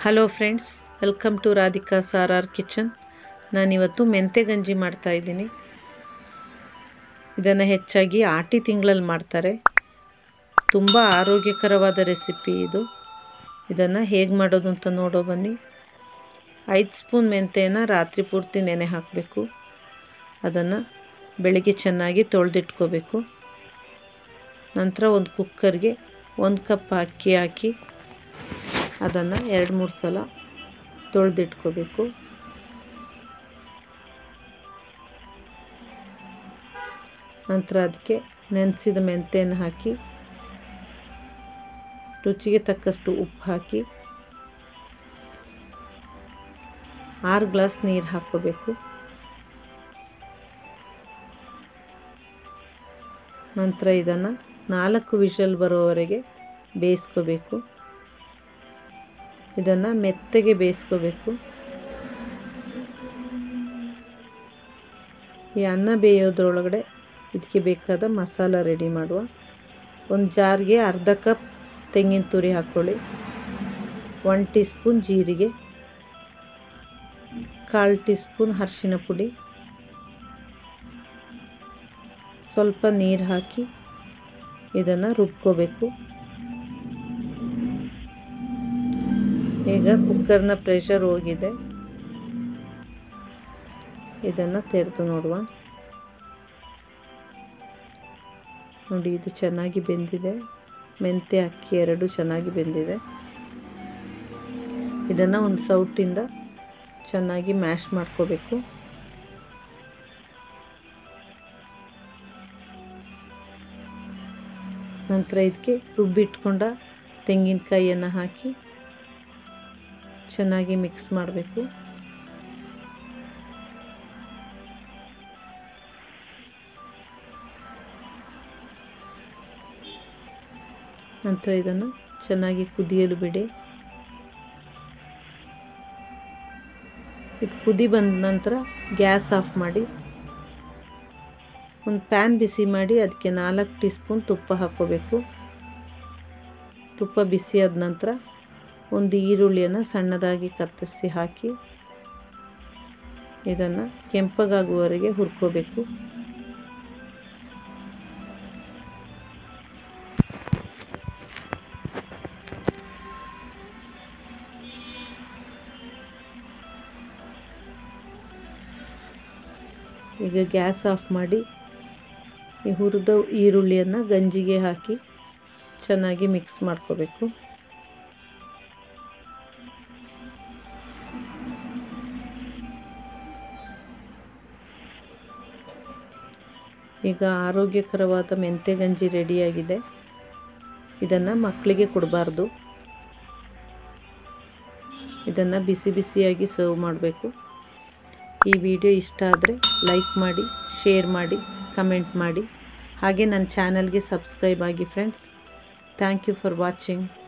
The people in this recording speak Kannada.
hello friends welcome to Radhika ಸಾರ್ ಆರ್ ಕಿಚನ್ ನಾನಿವತ್ತು ಮೆಂತೆ ಗಂಜಿ ಮಾಡ್ತಾ ಇದ್ದೀನಿ ಇದನ್ನು ಹೆಚ್ಚಾಗಿ ಆಟಿ ತಿಂಗಳಲ್ಲಿ ಮಾಡ್ತಾರೆ ತುಂಬ ಆರೋಗ್ಯಕರವಾದ ರೆಸಿಪಿ ಇದು ಇದನ್ನು ಹೇಗೆ ಮಾಡೋದು ಅಂತ ನೋಡೋ ಬನ್ನಿ ಐದು ಸ್ಪೂನ್ ಮೆಂತೆನ ರಾತ್ರಿ ಪೂರ್ತಿ ನೆನೆ ಹಾಕಬೇಕು ಅದನ್ನು ಬೆಳಿಗ್ಗೆ ಚೆನ್ನಾಗಿ ತೊಳೆದಿಟ್ಕೋಬೇಕು ನಂತರ ಒಂದು ಕುಕ್ಕರ್ಗೆ ಒಂದು ಕಪ್ ಅಕ್ಕಿ ಹಾಕಿ ಅದನ್ನು ಎರಡು ಮೂರು ಸಲ ತೊಳೆದಿಟ್ಕೋಬೇಕು ನಂತರ ಅದಕ್ಕೆ ನೆನೆಸಿದ ಮೆಂತೆಯನ್ನು ಹಾಕಿ ರುಚಿಗೆ ತಕ್ಕಷ್ಟು ಉಪ್ಪು ಹಾಕಿ ಆರು ಗ್ಲಾಸ್ ನೀರು ಹಾಕ್ಕೋಬೇಕು ನಂತರ ಇದನ್ನು ನಾಲ್ಕು ವಿಷಲ್ ಬರೋವರೆಗೆ ಬೇಯಿಸ್ಕೋಬೇಕು ಇದನ್ನು ಮೆತ್ತಗೆ ಬೇಯಿಸ್ಕೋಬೇಕು ಈ ಅನ್ನ ಬೇಯೋದ್ರೊಳಗಡೆ ಇದಕ್ಕೆ ಬೇಕಾದ ಮಸಾಲ ರೆಡಿ ಮಾಡುವ ಒಂದು ಜಾರ್ಗೆ ಅರ್ಧ ಕಪ್ ತೆಂಗಿನ ತುರಿ ಹಾಕ್ಕೊಳ್ಳಿ ಒನ್ ಟೀ ಸ್ಪೂನ್ ಜೀರಿಗೆ ಕಾಲು ಟೀ ಸ್ಪೂನ್ ಅರಿಶಿನ ಪುಡಿ ಸ್ವಲ್ಪ ನೀರು ಹಾಕಿ ಇದನ್ನು ರುಬ್ಕೋಬೇಕು ಈಗ ಕುಕ್ಕರ್ನ ಪ್ರೆಷರ್ ಹೋಗಿದೆ ಇದನ್ನು ತೆರೆದು ನೋಡುವ ನೋಡಿ ಇದು ಚೆನ್ನಾಗಿ ಬೆಂದಿದೆ ಮೆಂತೆ ಅಕ್ಕಿ ಎರಡು ಚೆನ್ನಾಗಿ ಬೆಂದಿದೆ ಇದನ್ನು ಒಂದು ಸೌಟಿಂದ ಚೆನ್ನಾಗಿ ಮ್ಯಾಶ್ ಮಾಡ್ಕೋಬೇಕು ನಂತರ ಇದಕ್ಕೆ ರುಬ್ಬಿಟ್ಕೊಂಡ ತೆಂಗಿನಕಾಯಿಯನ್ನು ಹಾಕಿ ಚೆನ್ನಾಗಿ ಮಿಕ್ಸ್ ಮಾಡಬೇಕು ನಂತರ ಇದನ್ನು ಚೆನ್ನಾಗಿ ಕುದಿಯಲು ಬಿಡಿ ಇದು ಕುದಿ ಬಂದ ನಂತರ ಗ್ಯಾಸ್ ಆಫ್ ಮಾಡಿ ಒಂದು ಪ್ಯಾನ್ ಬಿಸಿ ಮಾಡಿ ಅದಕ್ಕೆ ನಾಲ್ಕು ಟೀ ಸ್ಪೂನ್ ತುಪ್ಪ ಹಾಕ್ಕೋಬೇಕು ತುಪ್ಪ ಬಿಸಿ ಆದ ನಂತರ ಒಂದು ಈರುಳ್ಳಿಯನ್ನು ಸಣ್ಣದಾಗಿ ಕತ್ತರಿಸಿ ಹಾಕಿ ಇದನ್ನು ಕೆಂಪಗಾಗುವವರೆಗೆ ಹುರ್ಕೋಬೇಕು ಈಗ ಗ್ಯಾಸ್ ಆಫ್ ಮಾಡಿ ಈ ಹುರಿದ ಈರುಳ್ಳಿಯನ್ನು ಗಂಜಿಗೆ ಹಾಕಿ ಚೆನ್ನಾಗಿ ಮಿಕ್ಸ್ ಮಾಡ್ಕೋಬೇಕು ಈಗ ಆರೋಗ್ಯಕರವಾದ ಮೆಂತೆ ಗಂಜಿ ರೆಡಿಯಾಗಿದೆ ಇದನ್ನು ಮಕ್ಕಳಿಗೆ ಕೊಡಬಾರ್ದು ಇದನ್ನು ಬಿಸಿ ಬಿಸಿಯಾಗಿ ಸರ್ವ್ ಮಾಡಬೇಕು ಈ ವಿಡಿಯೋ ಇಷ್ಟ ಆದರೆ ಲೈಕ್ ಮಾಡಿ ಶೇರ್ ಮಾಡಿ ಕಮೆಂಟ್ ಮಾಡಿ ಹಾಗೆ ನನ್ನ ಚಾನಲ್ಗೆ ಸಬ್ಸ್ಕ್ರೈಬ್ ಆಗಿ friends thank you for watching